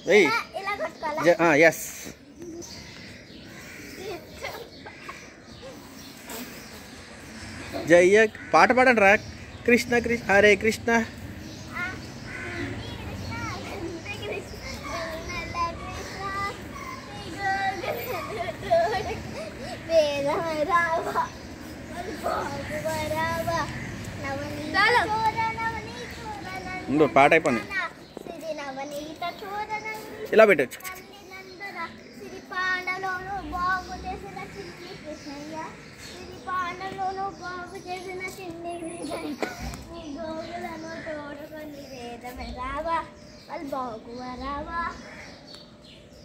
వెయ్యి ఇలా- ఇలా కొట్టుకోవాలా ఎస్ జయ పాట పాడండి రా కృష్ణ కృష్ణ హరే కృష్ణ ఇంకో పాట అయిపోయింది ఇలా పెట్టచ్చు సిరిపాండలోను బాగు చేసిన చిన్ని కృష్ణయ్య సిరిపాండలోను బాగు చేసిన చిన్ని కృష్ణయ్య నీ గోగులను తోడుకొని వేదమే రావా వాళ్ళు బాగువ రావా